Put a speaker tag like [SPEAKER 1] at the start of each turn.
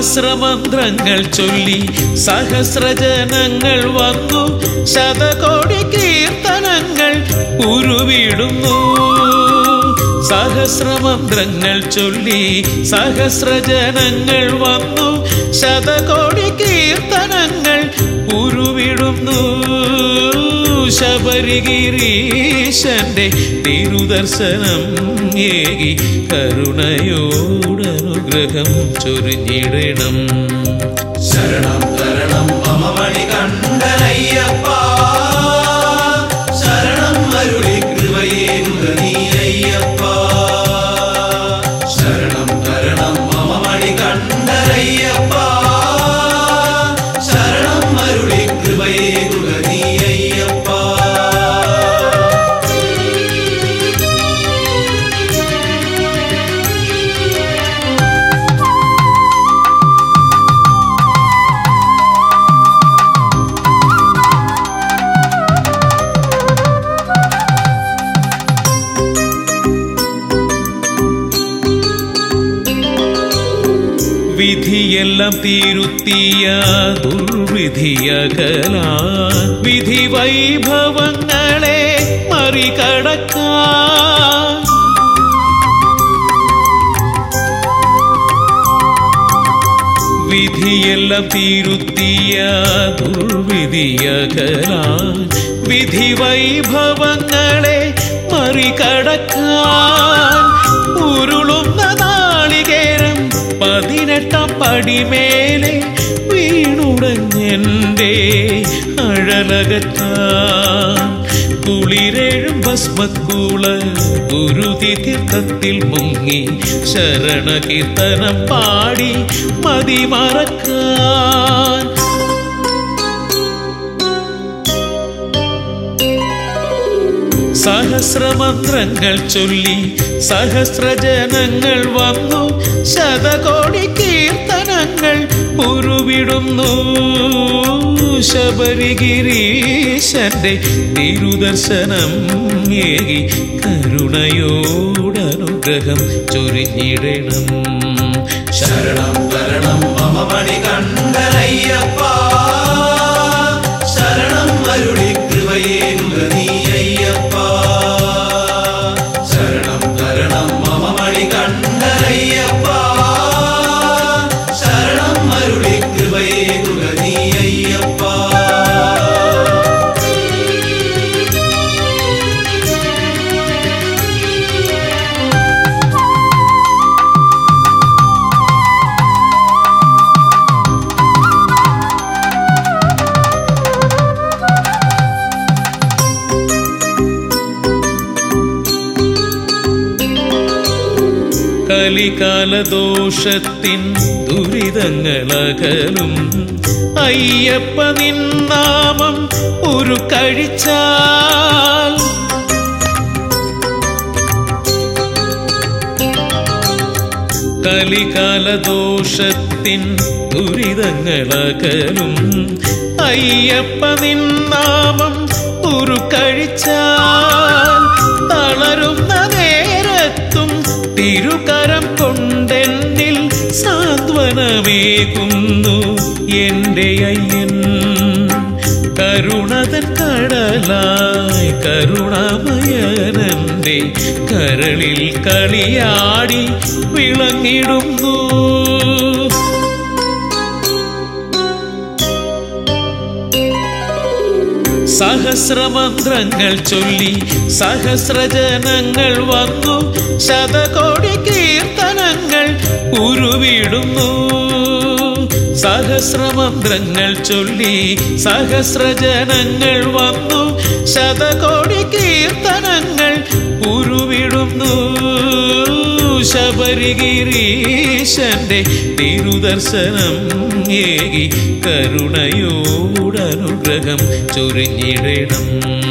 [SPEAKER 1] സഹസ്രമന്ത്രങ്ങൾ ചൊല്ലി സഹസ്രജനങ്ങൾ വന്നു ശതകോടി കീർത്തനങ്ങൾ ഉരുവിടുന്നു സഹസ്രമന്ത്രങ്ങൾ ചൊല്ലി സഹസ്രജനങ്ങൾ വന്നു ശതകോടി കീർത്തനങ്ങൾ ഉരുവിടുന്നു ശബരിഗിരീശന്റെ തിരുദർശനം ഏകി കരുണയോടനുഗ്രഹം ചൊരിഞ്ഞിടണം
[SPEAKER 2] ശരണം തരണം മമ മണി കണ്ഠനയ്യപ്പ ശരണം അരുളി കൃപയേകുക നീ അയ്യപ്പ ശരണം തരണം മമ മണി കണ്ഠനയ്യപ്പ ശരണം അരുളി കൃപയേകുക നീ അയ്യപ്പ
[SPEAKER 1] വിധിയെല്ലാം തീരുത്തിയ ദുർവിധിയകല വിധി വൈഭവങ്ങളെ മറികടക്കാൻ വിധിയെല്ലാം തീരുത്തിയ ദുർവിധിയകല വിധി വൈഭവങ്ങളെ മറികടക്കാൻ ഉരുളുന്ന നാളികേരം പതിനെട്ടാം പടിമേലെ വീണുടഞ്ഞെൻ്റെ അഴലകറ്റാൻ കുളിരേഴും ഭസ്മക്കൂള ഗുരുതി തീർത്ഥത്തിൽ മുങ്ങി ശരണകീർത്തനം പാടി മതിമറക്കാൻ സഹസ്രമന്ത്രങ്ങൾ ചൊല്ലി സഹസ്രജനങ്ങൾ വന്നു ശതകോടി കീർത്തനങ്ങൾ ഉരുവിടുന്നു ശബരിഗിരീശന്റെ തിരുദർശനം ഏകി കരുണയോടനുഗ്രഹം ചൊരിഞ്ഞിടണം
[SPEAKER 2] ശരണം തരണം മമ മണി കണ്ഠനയ്യപ്പ ശരണം അരുളി കൃപയേകുക നീ അയ്യപ്പ ശരണം തരണം മമ മണി കണ്ഠനയ്യപ്പ ശരണം അരുളി കൃപയേകുക നീ അയ്യപ്പ
[SPEAKER 1] കലികാലദോഷത്തിൻ ദുരിതങ്ങളകലും അയ്യപ്പ നിന്നാമം ഒരു കഴിച്ചാൽ കലികാലദോഷത്തിൻ ദുരിതങ്ങളകലും അയ്യപ്പ നിന്നാമം ഒരു കഴിച്ചാൽ തളരുന്ന നേരത്തും തിരുകരം കൊണ്ടെന്നിൽ സാന്ത്വനമേകുന്നു എൻ്റെ അയ്യൻ കരുണതൻ കടലായി കരുണാമയനന്റെ കരളിൽ കളിയാടി വിളങ്ങിടുന്നു സഹസ്രമന്ത്രങ്ങൾ ചൊല്ലി സഹസ്രജനങ്ങൾ വന്നു ശതകോടി കീർത്തനങ്ങൾ ഉരുവിടുന്നു സഹസ്രമന്ത്രങ്ങൾ ചൊല്ലി സഹസ്രജനങ്ങൾ വന്നു ശതകോടി കീർത്തനങ്ങൾ ഉരുവിടുന്നു ശബരിഗിരീശന്റെ തിരുദർശനം ഏകി കരുണയോടനുഗ്രഹം ചൊരിഞ്ഞിടണം